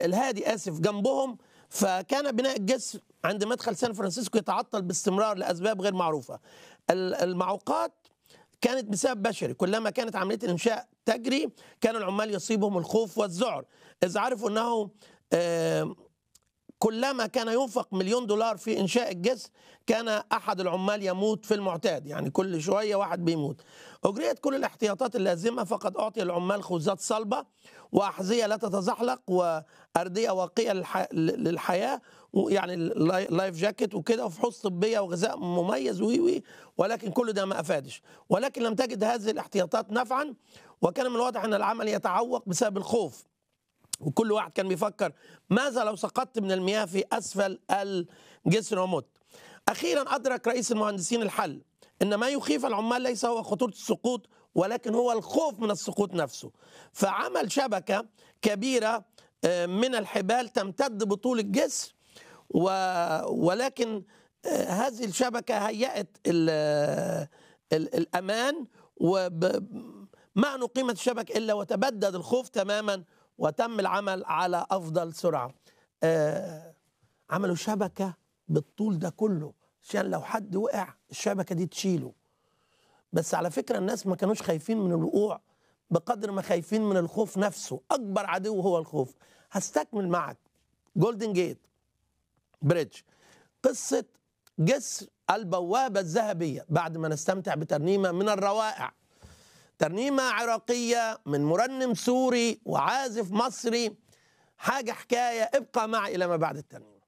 الهادي اسف جنبهم فكان بناء الجسر عند مدخل سان فرانسيسكو يتعطل باستمرار لاسباب غير معروفه ال- المعوقات كانت بسبب بشري كلما كانت عمليه الانشاء تجري كان العمال يصيبهم الخوف والذعر اذ عرفوا انه آه، كلما كان ينفق مليون دولار في انشاء الجسر كان احد العمال يموت في المعتاد يعني كل شويه واحد بيموت اجريت كل الاحتياطات اللازمه فقد اعطي العمال خوذات صلبه واحذيه لا تتزحلق وارديه واقيه للح... للحياه يعني اللاي- لايف جاكيت وكده وفحوص طبيه وغذاء مميز وي وي ولكن كل ده ما افادش ولكن لم تجد هذه الاحتياطات نفعا وكان من الواضح ان العمل يتعوق بسبب الخوف وكل واحد كان بيفكر ماذا لو سقطت من المياه في اسفل الجسر ومت اخيرا ادرك رئيس المهندسين الحل ان ما يخيف العمال ليس هو خطوره السقوط ولكن هو الخوف من السقوط نفسه فعمل شبكه كبيره آه، من الحبال تمتد بطول الجسر و... ولكن آه، هذه الشبكه هيأت ال... ال... الامان وما أن قيمه الشبكه الا وتبدد الخوف تماما وتم العمل على افضل سرعه آه، عملوا شبكه بالطول ده كله عشان لو حد وقع الشبكه دي تشيله بس على فكره الناس ما كانوش خايفين من الوقوع بقدر ما خايفين من الخوف نفسه اكبر عدو هو الخوف هستكمل معك جولدن جيت بريدج قصه جسر البوابه الذهبيه بعد ما نستمتع بترنيمه من الروائع ترنيمه عراقيه من مرنم سوري وعازف مصري حاجه حكايه ابقى معي الى ما بعد الترنيمه